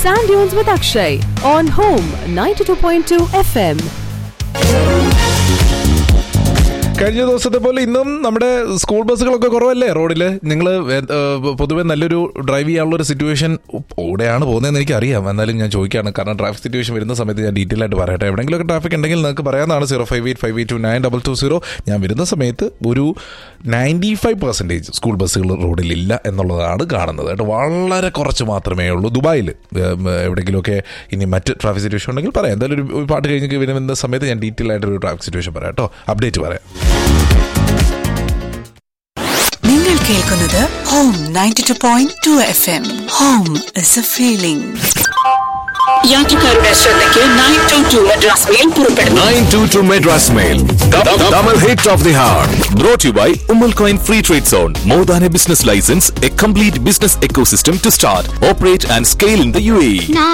Sand Dunes with Akshay on Home 92.2 FM. കഴിഞ്ഞ ദിവസത്തെ പോലെ ഇന്നും നമ്മുടെ സ്കൂൾ ബസ്സുകളൊക്കെ കുറവല്ലേ റോഡിൽ നിങ്ങൾ പൊതുവെ നല്ലൊരു ഡ്രൈവ് ചെയ്യാനുള്ള ഒരു സിറ്റുവേഷൻ ഓടെയാണ് പോകുന്നതെന്ന് എനിക്ക് അറിയാം എന്നാലും ഞാൻ ചോദിക്കുകയാണ് കാരണം ട്രാഫിക് സിറ്റുവേഷൻ വരുന്ന സമയത്ത് ഞാൻ ഡീറ്റെയിൽ ആയിട്ട് പറയട്ടെ എവിടെയെങ്കിലുമൊക്കെ ട്രാഫിക് ഉണ്ടെങ്കിൽ നിങ്ങൾക്ക് പറയാവുന്നതാണ് zero five eight five eight two nine double two zero ഞാൻ വരുന്ന സമയത്ത് ഒരു നയൻറ്റി ഫൈവ് പെർസെൻറ്റേജ് സ്കൂൾ ബസ്സുകൾ റോഡിലില്ല എന്നുള്ളതാണ് കാണുന്നത് കേട്ടോ വളരെ കുറച്ച് മാത്രമേ ഉള്ളൂ ദുബായിൽ എവിടെയെങ്കിലുമൊക്കെ ഇനി മറ്റ് ട്രാഫിക് സിറ്റുവേഷൻ ഉണ്ടെങ്കിൽ പറയാം എന്തായാലും ഒരു- ഒരു പാട്ട് കഴിഞ്ഞ് വരുന്ന സമയത്ത് ഞാൻ ഡീറ്റെയിൽ ആയിട്ടൊരു ട്രാഫിക് സിറ്റുവേഷൻ പറയാം കേട്ടോ അപ്ഡേറ്റ് പറയാം നിങ്ങൾ കേൾക്കുന്നത് home ninety two point two F M home is a feeling യാത്രക്കാരുടെ ശ്രദ്ധയ്ക്ക് nine two two Madras mail പുറപ്പെടുന്നു 922 Madras Mail. Double hit of the heart. Brought to you by Umal Coin Free Trade Zone. More than a business license, a complete business ecosystem to start, operate and scale in the UAE.